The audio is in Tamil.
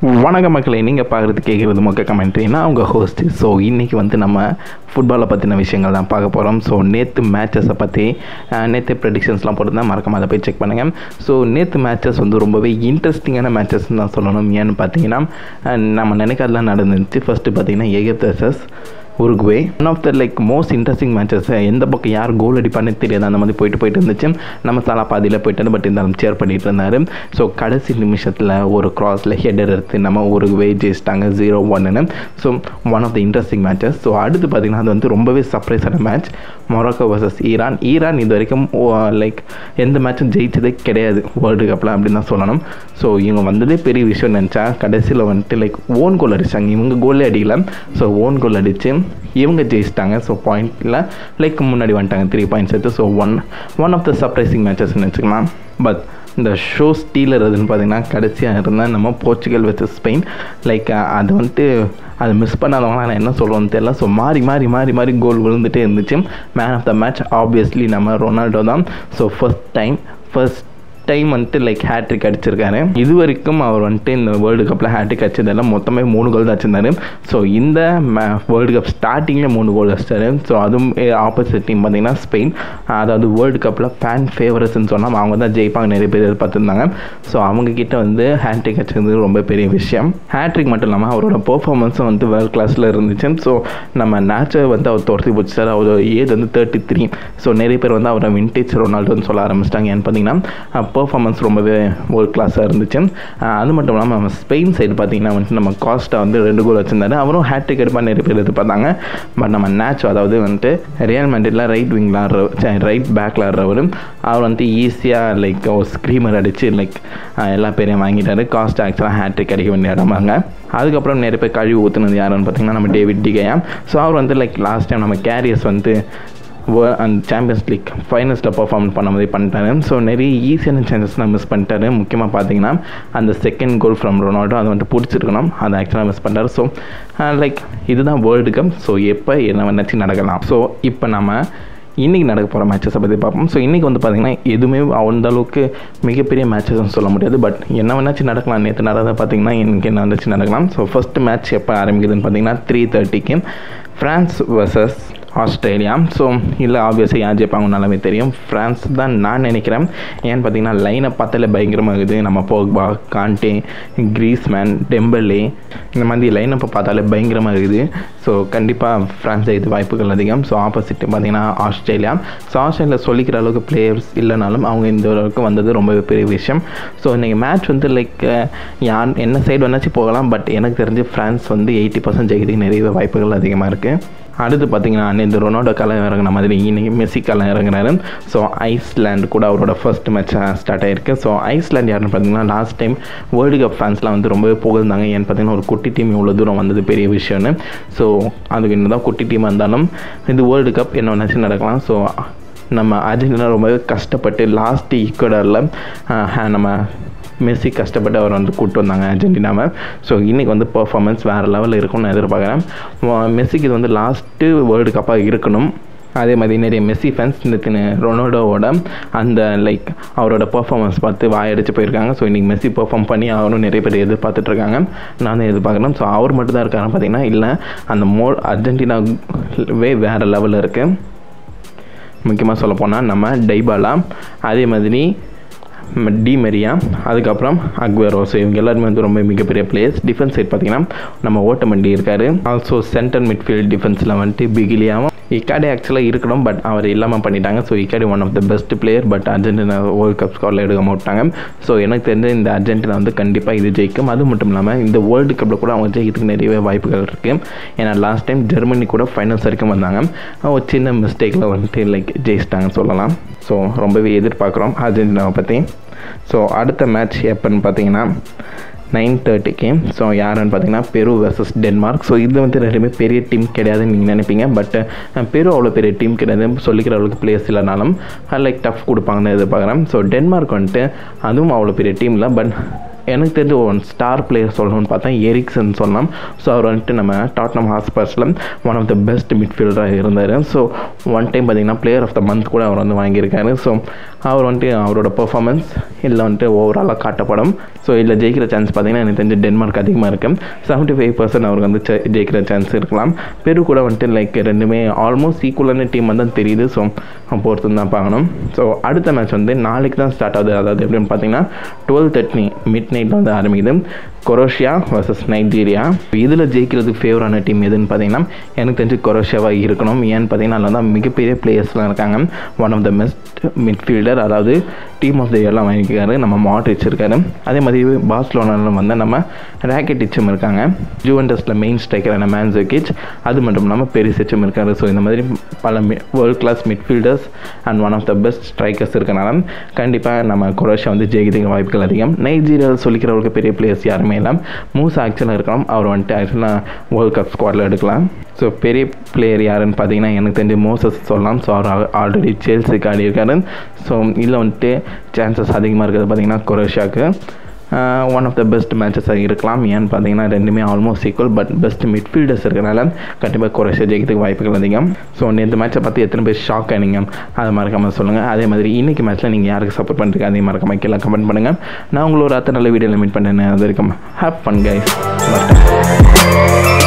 வணக்கம் மக்களே நீங்கள் பார்க்குறது கேட்குறது மொக்க கமெண்ட்ரி நான் உங்கள் ஹோஸ்ட்டு ஸோ இன்றைக்கி வந்து நம்ம ஃபுட்பாலை பற்றின விஷயங்கள் தான் பார்க்க போகிறோம் ஸோ நேற்று மேட்சஸை பற்றி நேற்று ப்ரெடிக்ஷன்ஸ்லாம் போட்டு தான் மறக்காம அதை போய் செக் பண்ணுங்கள் ஸோ நேற்று மேட்சஸ் வந்து ரொம்பவே இன்ட்ரெஸ்டிங்கான மேட்சஸ்ன்னு தான் சொல்லணும் ஏன்னு பார்த்தீங்கன்னா அஹ், நம்ம நினைக்காதலாம் நடந்துச்சு ஃபஸ்ட்டு பார்த்தீங்கன்னா Egypt vs Uruguay one of the like most interesting matches எந்த பக்கம் யார் கோல் அடிப்பான்னு தெரியாது அந்த மாதிரி போயிட்டு போயிட்டு இருந்துச்சு நம்ம சாலா பாதியில் போயிட்டாரு பட் இருந்தாலும் சேர் பண்ணிட்டு இருந்தார் ஸோ கடைசி நிமிஷத்தில் ஒரு கிராஸில் ஹெடர் எடுத்து நம்ம உருகுவே ஜெயிச்சிட்டாங்க ஜீரோ ஒன்னு so one of the interesting matches so அடுத்து பார்த்தீங்கன்னா அது வந்து ரொம்பவே சர்ப்ரைஸான match Morocco versus Iran Iran இது வரைக்கும் லைக் எந்த மேட்சும் ஜெயிச்சதே கிடையாது வேர்ல்டு கப்பில் அப்படின்னு தான் சொல்லணும் ஸோ இவங்க வந்ததே பெரிய விஷயம் நினச்சா கடைசியில் வந்துட்டு லைக் ஓன் கோல் அடிச்சாங்க இவங்க கோலே அடிக்கல ஸோ ஓன் கோல் அடித்து இவங்க ஜெயிச்சிட்டாங்க ஸோ பாயிண்டில் லைக் முன்னாடி வந்துட்டாங்க த்ரீ பாயிண்ட்ஸ் எடுத்து so one one of the surprising மேட்சஸ்ன்னு வச்சுக்கலாம் பட் இந்த ஷோ ஸ்டீலர் எதுன்னு பார்த்தீங்கன்னா கடைசியாக இருந்தால் நம்ம போர்ச்சுகல் வச்சு ஸ்பெயின் லைக் அது வந்துட்டு அதை மிஸ் பண்ணாதவங்க நான் என்ன சொல்கிறோன்னு தெரியல ஸோ மாறி மாறி மாறி மாறி கோல் விழுந்துட்டே இருந்துச்சு man of the match obviously நம்ம ரொனால்டோ தான் so first time first time வந்துட்டு லைக் ஹேட்ரிக் அடிச்சிருக்காரு இது வரைக்கும் அவர் வந்துட்டு இந்த வேர்ல்டு கப்பில் ஹேட்ரிக் அடிச்சதெல்லாம் மொத்தமே மூணு கோல் தான் அடிச்சிருந்தாரு ஸோ இந்த வேர்ல்டு கப் ஸ்டார்டிங்கில் மூணு கோல் அடிச்சிட்டாரு ஸோ அதுவும் ஆப்போசிட் டீம் பார்த்தீங்கன்னா ஸ்பெயின் அதாவது வேர்ல்டு கப்பில் ஃபேன் ஃபேவரட்ஸ்னு சொன்னால் அவங்க தான் ஜெயிப்பாங்க நிறைய பேர் எதிர்பார்த்துருந்தாங்க ஸோ அவங்க கிட்ட வந்து ஹேட்ரிக் அடிச்சது ரொம்ப பெரிய விஷயம் ஹேட்ரிக் மட்டும் இல்லாமல் அவரோட பெர்ஃபார்மன்ஸும் வந்து வேர்ல்ட் கிளாஸில் இருந்துச்சு ஸோ நம்ம நேச்சர் வந்து அவர் துரத்தி பிடிச்சார் அவர் ஏஜ் வந்து தேர்ட்டி த்ரீ ஸோ நிறைய பேர் வந்து அவரை வின்டேஜ் ரொனால்டோன்னு சொல்ல ஆரம்பிச்சிட்டாங்க ஏன்னு பார்த்தீங்கன்னா பெர்ஃபார்மன்ஸ் ரொம்பவே வேர்ல்ட் கிளாஸாக இருந்துச்சு அஹ் அது மட்டும் இல்லாமல் நம்ம ஸ்பெயின் சைடு பார்த்தீங்கன்னா வந்துட்டு நம்ம காஸ்ட்டா வந்து ரெண்டு கோல் வச்சிருந்தாரு அவரும் ஹேட்ரிக் எடுப்பாக நிறைய பேர் எதிர்பார்த்தாங்க பட் நம்ம நேச்சோ அதாவது வந்துட்டு ரியல் மேண்டில் ரைட் விங்கில் ஆடுற ரைட் பேக்கில் ஆடுறவர் அவர் வந்துட்டு ஈஸியாக லைக் ஒரு ஸ்க்ரீமர் அடித்து லைக் எல்லா பேரையும் வாங்கிட்டாரு காஸ்ட் ஆக்சுவலாக ஹேட்ரிக் அடிக்க வேண்டிய இடமாங்க அதுக்கப்புறம் நிறைய பேர் கழுவி ஊற்றுனது யாருன்னு பார்த்தீங்கன்னா நம்ம டேவிட் டிகையா ஸோ அவர் வந்து லைக் லாஸ்ட் டைம் நம்ம கேரியர்ஸ் வந்து wo- அந்த சாம்பியன்ஸ் லீக் ஃபைனல்ஸில் பர்ஃபார்ம் பண்ண மாதிரி பண்ணிட்டாரு ஸோ நிறைய ஈஸியான சான்சஸ் நான் மிஸ் பண்ணிட்டாரு முக்கியமாக பார்த்தீங்கன்னா அந்த செகண்ட் கோல் ஃப்ரம் ரொனால்டோ அதை வந்துட்டு பிடிச்சிருக்கணும் அதை ஆக்சுவலாக மிஸ் பண்ணிட்டாரு ஸோ லைக் இதுதான் வேர்ல்டு கப் ஸோ எப்போ என்ன வேணாச்சும் நடக்கலாம் ஸோ இப்போ நம்ம இன்றைக்கி நடக்க போகிற மேட்சஸை பற்றி பார்ப்போம் ஸோ இன்றைக்கி வந்து பார்த்திங்கன்னா எதுவுமே அந்த அளவுக்கு மிகப்பெரிய மேட்சஸ்ன்னு சொல்ல முடியாது பட் என்ன வேணாச்சும் நடக்கலாம் நேற்று நடந்தது பார்த்திங்கன்னா எனக்கு என்ன வந்துச்சு நடக்கலாம் ஸோ ஃபஸ்ட் மேட்ச் எப்போ ஆரம்பிக்குதுன்னு பார்த்தீங்கன்னா த்ரீ தேர்ட்டிக்கு ஃப்ரான்ஸ் வர்சஸ் ஆஸ்திரேலியா ஸோ இல்லை ஆப்வியஸாக யார் ஜெயிப்பாங்க நல்லாவே தெரியும் ஃப்ரான்ஸ் தான் நான் நினைக்கிறேன் ஏன்னு பார்த்தீங்கன்னா லைனை பார்த்தாலே பயங்கரமாக இருக்குது நம்ம போக்பா காண்டே கிரீஸ்மேன் டெம்பலே இந்த மாதிரி லைனப்பை பார்த்தாலே பயங்கரமாக இருக்குது ஸோ கண்டிப்பாக ஃப்ரான்ஸ் இது வாய்ப்புகள் அதிகம் ஸோ ஆப்போசிட் பார்த்தீங்கன்னா ஆஸ்திரேலியா ஸோ ஆஸ்திரேலியா சொல்லிக்கிற அளவுக்கு பிளேயர்ஸ் இல்லைனாலும் அவங்க இந்த அளவுக்கு வந்தது ரொம்பவே பெரிய விஷயம் ஸோ இன்றைக்கி மேட்ச் வந்து லைக் யார் என்ன சைடு வேணாச்சும் போகலாம் பட் எனக்கு தெரிஞ்சு ஃப்ரான்ஸ் வந்து எயிட்டி பர்சன்ட் ஜெயிக்கிறதுக்கு நிறைய வாய்ப்புகள் அதிகமாக இருக்குது அடுத்து பார்த்தீங்கன்னா இந்த ரொனால்டோ களம் இறங்கின மாதிரி இன்னைக்கு மெஸ்ஸி களம் இறங்குறாரு ஸோ ஐஸ்லாண்ட் கூட அவரோட ஃபர்ஸ்ட் மேட்ச் ஸ்டார்ட் ஆயிருக்கு ஸோ ஐஸ்லாண்ட் யாருன்னு பார்த்தீங்கன்னா லாஸ்ட் டைம் வேர்ல்டு கப் ஃபேன்ஸ்லாம் வந்து ரொம்பவே புகழ்ந்தாங்க ஏன்னு பார்த்தீங்கன்னா ஒரு குட்டி டீம் இவ்வளோ தூரம் வந்தது பெரிய விஷயம்னு ஸோ அதுக்கு என்ன தான் குட்டி டீமாக இருந்தாலும் இது வேர்ல்டு கப் என்ன வேணாச்சும் நடக்கலாம் ஸோ நம்ம அர்ஜென்டினா ரொம்பவே கஷ்டப்பட்டு லாஸ்ட் ஈக்குவடரில் நம்ம மெஸ்ஸி கஷ்டப்பட்டு அவர் வந்து கூப்பிட்டு வந்தாங்க அர்ஜென்டினாவை ஸோ இன்றைக்கி வந்து பர்ஃபார்மன்ஸ் வேறு லெவலில் இருக்கும்னு நான் எதிர்பார்க்குறேன் வா- மெஸ்ஸிக்கு இது வந்து லாஸ்ட்டு வேர்ல்டு கப்பாக இருக்கணும் அதே மாதிரி நிறைய மெஸ்ஸி ஃபேன்ஸ் இந்த ரொனால்டோவோட அந்த லைக் அவரோட பர்ஃபார்மன்ஸ் பார்த்து வாயடிச்சு போயிருக்காங்க ஸோ இன்றைக்கி மெஸ்ஸி பெர்ஃபார்ம் பண்ணி அவரும் நிறைய பேர் எதிர்பார்த்துட்டு இருக்காங்க நானும் எதிர்பார்க்குறேன் ஸோ அவர் மட்டும் தான் இருக்காருன்னு பார்த்தீங்கன்னா இல்லை அந்த மோ அர்ஜென்டினாவே வேறு லெவலில் இருக்குது முக்கியமாக சொல்ல போனால் நம்ம டைபாலா அதே மாதிரி ம- டி மெரியா அதுக்கப்புறம் அக்வேரோ ஸோ இவங்க எல்லாருமே வந்து ரொம்ப மிகப்பெரிய பிளேயர்ஸ் டிஃபென்ஸ் சைட் பார்த்தீங்கன்னா நம்ம ஓட்டமண்டி இருக்கார் ஆல்சோ சென்டர் மிட்ஃபீல்ட் டிஃபென்ஸில் வந்துட்டு பிகிலியாவும் இக்காடி ஆக்சுவலாக இருக்கணும் பட் அவர் இல்லாமல் பண்ணிட்டாங்க ஸோ இக்காடி one of the best player but Argentina world cup ஸ்காரில் எடுக்க மாட்டாங்க ஸோ எனக்கு தெரிஞ்ச இந்த அர்ஜென்டினா வந்து கண்டிப்பாக இது ஜெயிக்கும் அது மட்டும் இல்லாமல் இந்த வேர்ல்டு கப்பில் கூட அவங்க ஜெயிக்கிறதுக்கு நிறையவே வாய்ப்புகள் இருக்குது ஏன்னா லாஸ்ட் டைம் ஜெர்மனி கூட ஃபைனல்ஸ் வரைக்கும் வந்தாங்க ஒரு சின்ன மிஸ்டேக்கில் வந்துட்டு லைக் ஜெயிச்சிட்டாங்கன்னு சொல்லலாம் ஸோ ரொம்பவே எதிர்பார்க்குறோம் அர்ஜென்டினாவை பற்றி ஸோ அடுத்த மேட்ச் எப்போன்னு பார்த்தீங்கன்னா நைன் தேர்ட்டிக்கு ஸோ யாருன்னு பார்த்தீங்கன்னா பெரு வர்சஸ் டென்மார்க் ஸோ இது வந்து ரெண்டுமே பெரிய டீம் கிடையாதுன்னு நீங்கள் நினைப்பீங்க பட் பெரு அவ்வளோ பெரிய டீம் கிடையாது சொல்லிக்கிற அளவுக்கு பிளேயர்ஸ் இல்லைனாலும் லைக் டஃப் கொடுப்பாங்கன்னு எதிர்பார்க்குறேன் ஸோ டென்மார்க் வந்துட்டு அதுவும் அவ்வளோ பெரிய டீம் இல்லை பட் எனக்கு தெரிஞ்ச ஒன் ஸ்டார் பிளேயர் சொல்லணும்னு பார்த்தா எரிக்சன் சொல்லலாம் ஸோ அவர் வந்துட்டு நம்ம டாட்னம் ஹாஸ்பர்ஸில் ஒன் ஆஃப் த பெஸ்ட் மிட்ஃபீல்டராக இருந்தார் ஸோ ஒன் டைம் பார்த்தீங்கன்னா பிளேயர் ஆஃப் த மந்த் கூட அவர் வந்து வாங்கியிருக்காரு ஸோ அவர் வந்துட்டு அவரோட பெர்ஃபார்மன்ஸ் இதில் வந்துட்டு ஓவராலாக காட்டப்படும் ஸோ இதில் ஜெயிக்கிற சான்ஸ் பார்த்தீங்கன்னா எனக்கு தெரிஞ்ச டென்மார்க் அதிகமாக இருக்குது செவன்ட்டி ஃபைவ் பர்சன்ட் அவருக்கு வந்து ஜெ- ஜெயிக்கிற சான்ஸ் இருக்கலாம் பெரு கூட வந்துட்டு லைக் ரெண்டுமே ஆல்மோஸ்ட் ஈக்குவலான டீம் வந்து தெரியுது ஸோ பொறுத்து தான் பார்க்கணும் ஸோ அடுத்த மேட்ச் வந்து நாளைக்கு தான் ஸ்டார்ட் ஆகுது அதாவது எப்படின்னு பார்த்தீங்கன்னா டுவெல் தேர்ட்டி மிட் நைட்டில் வந்து ஆரம்பிக்குது கொரோஷியா வர்சஸ் நைஜீரியா இதில் ஜெயிக்கிறதுக்கு ஃபேவரான டீம் எதுன்னு பார்த்தீங்கன்னா எனக்கு தெரிஞ்சு கொரோஷியாவாக இருக்கணும் ஏன்னு பார்த்தீங்கன்னா அதில் தான் மிகப்பெரிய பிளேயர்ஸ்லாம் இருக்காங்க one of the best midfielder அதாவது டீம் ஆஃப் த இயர்லாம் வாங்கியிருக்காரு நம்ம மாட்ரிச் இருக்காரு அதே மாதிரி பார்சலோனாவில் வந்து நம்ம ரேக்கெட்டிச்சும் இருக்காங்க ஜூவன்டஸில் மெயின் ஸ்ட்ரைக்கரான மேன்சோகிச் அது மட்டும் இல்லாமல் பெரிசிச்சும் இருக்காரு ஸோ இந்த மாதிரி பல world class midfielders and one of the best strikers இருக்கனால கண்டிப்பாக நம்ம குரோஷியா வந்து ஜெயிக்கிறதுக்கு வாய்ப்புகள் அதிகம் நைஜீரியாவில் சொல்லிக்கிறவங்களுக்கு பெரிய பிளேயர்ஸ் யாருமே இல்லை மூசா ஆக்சுவலாக இருக்கலாம் அவர் வந்துட்டு ஆக்சுவலாக வேர்ல்ட் கப் ஸ்குவாடில் எடுக்கலாம் ஸோ பெரிய பிளேயர் யாருன்னு பார்த்தீங்கன்னா எனக்கு தெரிஞ்சு மோசஸ் சொல்லலாம் ஸோ அவர் ஆல்ரெடி சேல்ஸுக்கு ஆடி இருக்காரு ஸோ இதில் வந்துட்டு சான்சஸ் அதிகமாக இருக்கிறது பார்த்தீங்கன்னா கொரோஷியாவுக்கு ஒன் ஆஃப் த பெஸ்ட் மேட்சஸாக இருக்கலாம் ஏன்னு பார்த்தீங்கன்னா ரெண்டுமே almost equal but best midfielders இருக்கனால கண்டிப்பாக குறைச்ச ஜெயிக்கிறதுக்கு வாய்ப்புகள் அதிகம் ஸோ இந்த மேட்சை பார்த்து எத்தனை பேர் ஷாக் ஆனீங்க அதை மறக்காமல் சொல்லுங்கள் அதே மாதிரி இன்னைக்கு மேட்ச்சில் நீங்கள் யாருக்கு சப்போர்ட் பண்ணுறீங்க அதையும் மறக்காமல் கீழே கமெண்ட் பண்ணுங்கள் நான் உங்களோட அத்தனை நல்ல வீடியோவில் மீட் பண்ணேன் அது வரைக்கும் ஹேப் ஃபன் கைஸ்